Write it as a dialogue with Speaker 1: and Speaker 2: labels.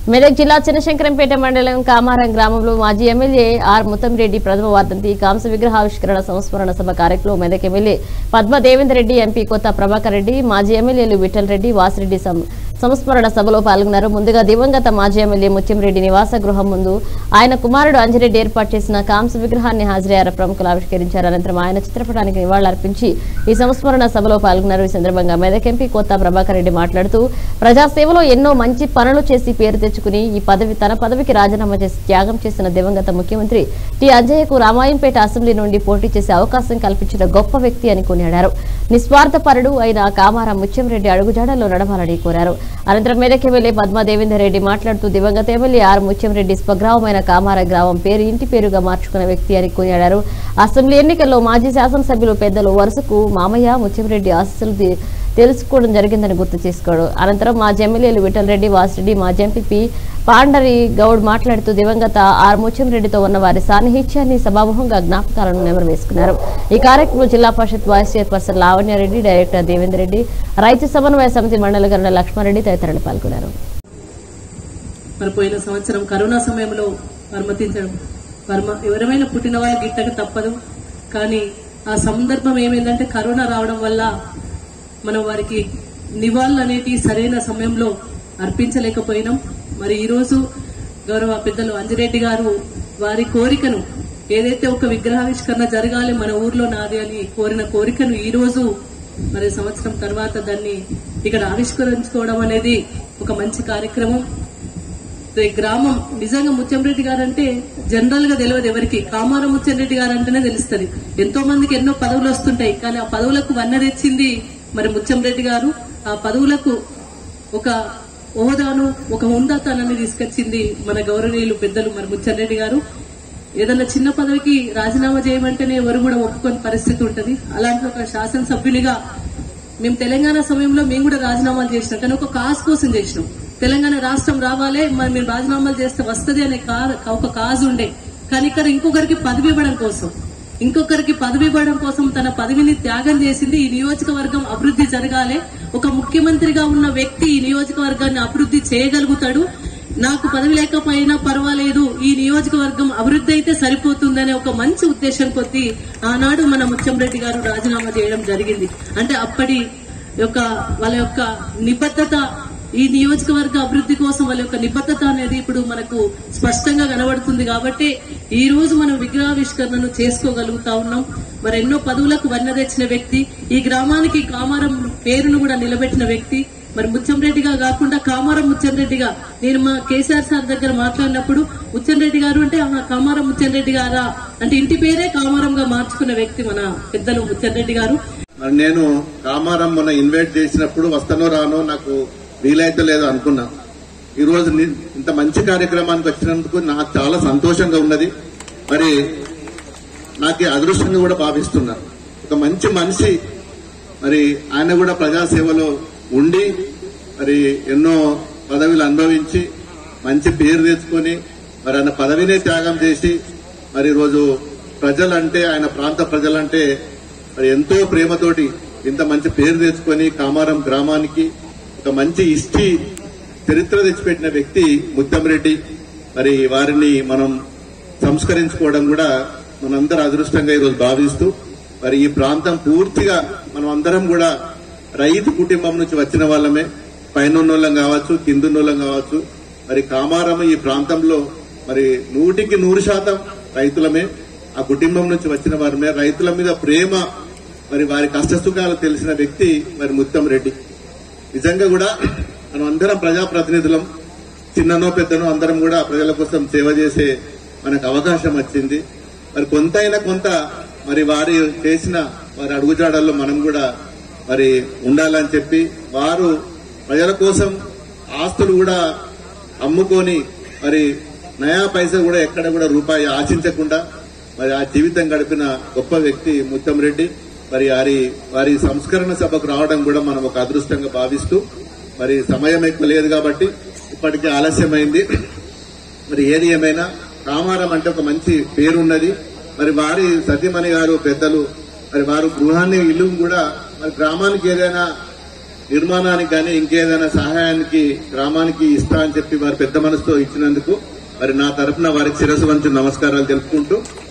Speaker 1: మెదక్ జిల్లా చిన్నశంకరంపేట మండలం కామారం గ్రామంలో మాజీ ఎమ్మెల్యే ఆర్ ముత్తంరెడ్డి ప్రథమ వర్ధంతి కాంస విగ్రహావిష్కరణ సంస్మరణ సభ కార్యక్రమంలో మెదక్ ఎమ్మెల్యే పద్మ దేవేందర్ రెడ్డి ఎంపీ కొత్త ప్రభాకర్ రెడ్డి మాజీ ఎమ్మెల్యేలు విఠల్ రెడ్డి వాసిరెడ్డి సం- సంస్మరణ సభలో పాల్గొన్నారు ముందుగా దివంగత మాజీ ఎమ్మెల్యే ముత్యంరెడ్డి నివాస గృహం ముందు ఆయన కుమారుడు అంజిరెడ్డి ఏర్పాటు చేసిన కాంస విగ్రహాన్ని హాజరయ్యారు ప్రముఖులు ఆవిష్కరించారు అనంతరం ఆయన చిత్రపటానికి నివాళులర్పించి ఈ సంస్మరణ సభలో పాల్గొన్నారు ఈ సందర్భంగా మెదక్ ఎంపీ కొత్త ప్రభాకర్ రెడ్డి మాట్లాడుతూ ప్రజాసేవలో ఎన్నో మంచి పనులు చేసి పేరు తెచ్చుకుని ఈ పదవి తన పదవికి రాజీనామా చేసి త్యాగం చేసిన దివంగత ముఖ్యమంత్రి టి అంజయ్యకు రామాయంపేట అసెంబ్లీ నుండి పోటీ చేసే అవకాశం కల్పించిన గొప్ప వ్యక్తి అని కొనియాడారు నిస్వార్థపరుడు అయిన కామారం ముత్యంరెడ్డి అడుగుజాడల్లో నడవాలని కోరారు అనంతరం మెదక్ ఎమ్మెల్యే పద్మా దేవేందర్ రెడ్డి మాట్లాడుతూ దివంగత ఎమ్మెల్యే ఆర్ ముత్యంరెడ్డి స్వగ్రామమైన కామార గ్రామం పేరు ఇంటి పేరుగా మార్చుకున్న వ్యక్తి అని కొనియాడారు అసెంబ్లీ ఎన్నికల్లో మాజీ శాసనసభ్యులు పెద్దలు వరుసకు మామయ్య ముత్యంరెడ్డి ఆశీస్సులు ది- తెలుసుకోవడం జరిగిందని గుర్తు చేసుకోడు అనంతరం మాజీ ఎమ్మెల్యేలు విఠల్ రెడ్డి వాసిరెడ్డి మాజీ ఎంపీ పాండరి గౌడ్ మాట్లాడుతూ దివంగత ఆర్ ముత్యంరెడ్డితో ఉన్న వారి సాన్నిహిత్యాన్ని సభాముఖంగా జ్ఞాపకాలను నెమరు వేసుకున్నారు ఈ కార్యక్రమంలో జిల్లా పరిషత్ vice chairperson Lavanya Reddy director Devender Reddy రైతు సమన్వయ సమితి మండల గరుడ లక్ష్మారెడ్డి తదితరులు పాల్గొన్నారు
Speaker 2: మరి పోయిన సంవత్సరం కరోనా సమయంలో మర్మతించడం మర్మ ఎవరైనా పుట్టిన వాళ్ళు గిట్టక తప్పదు కానీ ఆ సందర్భం ఏమైందంటే కరోనా రావడం వల్ల మనం వారికి నివాళులు అనేటి సరైన సమయంలో అర్పించలేకపోయినాం మరి ఈ రోజు గౌరవ పెద్దలు అంజిరెడ్డి గారు వారి కోరికను ఏదైతే ఒక విగ్రహావిష్కరణ జరగాలి మన ఊర్లో నాది అని కోరిన కోరికను ఈ రోజు మరి సంవత్సరం తర్వాత దాన్ని ఇక్కడ ఆవిష్కరించుకోవడం అనేది ఒక మంచి కార్యక్రమం ఈ గ్రామం నిజంగా ముత్యంరెడ్డి గారు అంటే జనరల్ గా తెలియదు ఎవరికి కామారం ముత్యంరెడ్డి గారు అంటేనే తెలుస్తుంది ఎంతో మందికి ఎన్నో పదవులు వస్తుంటాయి కానీ ఆ పదవులకు వన్న తెచ్చింది మరి ముత్యంరెడ్డి గారు ఆ పదవులకు ఒక హోదాను ఒక హుందాతనాన్ని తీసుకొచ్చింది మన గౌరవనీయులు పెద్దలు మరి ముత్యంరెడ్డి గారు ఏదన్నా చిన్న పదవికి రాజీనామా చేయమంటేనే ఎవరు కూడా ఒప్పుకొని పరిస్థితి ఉంటది అలాంటి ఒక శాసనసభ్యునిగా మేము తెలంగాణ సమయంలో మేము కూడా రాజీనామాలు చేసినాం కానీ ఒక కాజ్ కోసం చేసినాం తెలంగాణ రాష్ట్రం రావాలే మరి మేము రాజీనామాలు చేస్తే వస్తది అనే కా- ఒక కాజ్ ఉండే కానీ ఇక్కడ ఇంకొకరికి పదవి ఇవ్వడం కోసం ఇంకొకరికి పదవి ఇవ్వడం కోసం తన పదవిని త్యాగం చేసింది ఈ నియోజకవర్గం అభివృద్ధి జరగాలి ఒక ముఖ్యమంత్రిగా ఉన్న వ్యక్తి ఈ నియోజకవర్గాన్ని అభివృద్ధి చేయగలుగుతాడు నాకు పదవి లేకపోయినా పర్వాలేదు ఈ నియోజకవర్గం అభివృద్ధి అయితే సరిపోతుందనే ఒక మంచి ఉద్దేశం కొద్దీ ఆనాడు మన ముత్యంరెడ్డి గారు రాజీనామా చేయడం జరిగింది అంటే అప్పటి యొక్క వాళ్ళ యొక్క నిబద్ధత ఈ నియోజకవర్గ అభివృద్ధి కోసం వాళ్ళ యొక్క నిబద్ధత అనేది ఇప్పుడు మనకు స్పష్టంగా కనబడుతుంది కాబట్టి ఈ రోజు మనం విగ్రహావిష్కరణను చేసుకోగలుగుతా ఉన్నాం మరి ఎన్నో పదవులకు వన్న తెచ్చిన వ్యక్తి ఈ గ్రామానికి కామారం పేరును కూడా నిలబెట్టిన వ్యక్తి మరి ముత్యంరెడ్డిగా కాకుండా కామారం ముత్యంరెడ్డిగా నేను మా కేసీఆర్ సార్ దగ్గర మాట్లాడినప్పుడు ముత్యంరెడ్డి గారు అంటే "ఆహా, కామారం ముత్యంరెడ్డి గారా అంటే ఇంటి పేరే కామారంగా మార్చుకున్న వ్యక్తి మన పెద్దలు ముత్యంరెడ్డి గారు
Speaker 3: మరి నేను కామారం మొన్న ఇన్వైట్ చేసినప్పుడు వస్తానో రానో నాకు వీలైతే లేదో అనుకున్నా ఈ రోజు ని- ఇంత మంచి కార్యక్రమానికి వచ్చినందుకు నాకు చాలా సంతోషంగా ఉన్నది మరి నాకు ఈ అదృష్టంగా కూడా భావిస్తున్నా ఒక మంచి మనిషి మరి ఆయన కూడా ప్రజాసేవలో ఉండి మరి ఎన్నో పదవులు అనుభవించి మంచి పేరు తెచ్చుకొని మరి ఆయన పదవినే త్యాగం చేసి మరి ఈరోజు ప్రజలంటే ఆయన ప్రాంత ప్రజలంటే మరి ఎంతో ప్రేమతోటి ఇంత మంచి పేరు తెచ్చుకొని కామారం గ్రామానికి ఒక మంచి హిస్టరీ చరిత్ర తెచ్చిపెట్టిన వ్యక్తి ముత్తంరెడ్డి మరి వారిని మనం సంస్కరించుకోవడం కూడా మనందరూ అదృష్టంగా ఈరోజు భావిస్తూ మరి ఈ ప్రాంతం పూర్తిగా మనం అందరం కూడా రైతు కుటుంబం నుంచి వచ్చిన వాళ్ళమే పైన ఉన్నోళ్ళం కావచ్చు కిందున్నోళ్ళం కావచ్చు మరి కామారం ఈ ప్రాంతంలో మరి నూటికి నూరు శాతం రైతులమే ఆ కుటుంబం నుంచి వచ్చిన వారమే రైతుల మీద ప్రేమ మరి వారి కష్టసుఖాలు తెలిసిన వ్యక్తి మరి ముత్తం రెడ్డి నిజంగా కూడా మనం అందరం ప్రజాప్రతినిధులం చిన్ననో పెద్దనో అందరం కూడా ప్రజల కోసం సేవ చేసే మనకు అవకాశం వచ్చింది మరి కొంతైనా కొంత మరి వారి చేసిన వారి అడుగుజాడల్లో మనం కూడా మరి ఉండాలని చెప్పి వారు ప్రజల కోసం ఆస్తులు కూడా అమ్ముకొని మరి నయా పైసా కూడా ఎక్కడ కూడా రూపాయి ఆశించకుండా మరి ఆ జీవితం గడిపిన గొప్ప వ్యక్తి ముత్తం రెడ్డి మరి వారి వారి సంస్కరణ సభకు రావడం కూడా మనం ఒక అదృష్టంగా భావిస్తూ మరి సమయం ఎక్కువ లేదు కాబట్టి ఇప్పటికే ఆలస్యమైంది మరి ఏది ఏమైనా కామారం అంటే ఒక మంచి పేరున్నది మరి వారి సతీమణి గారు పెద్దలు మరి వారు గృహాన్ని ఇల్లు కూడా మరి గ్రామానికి ఏదైనా నిర్మాణానికి కానీ ఇంకేదైనా సహాయానికి గ్రామానికి ఇస్తా అని చెప్పి వారి పెద్ద మనసుతో ఇచ్చినందుకు మరి నా తరఫున వారికి శిరస్సు వంచి నమస్కారాలు తెలుపుకుంటూ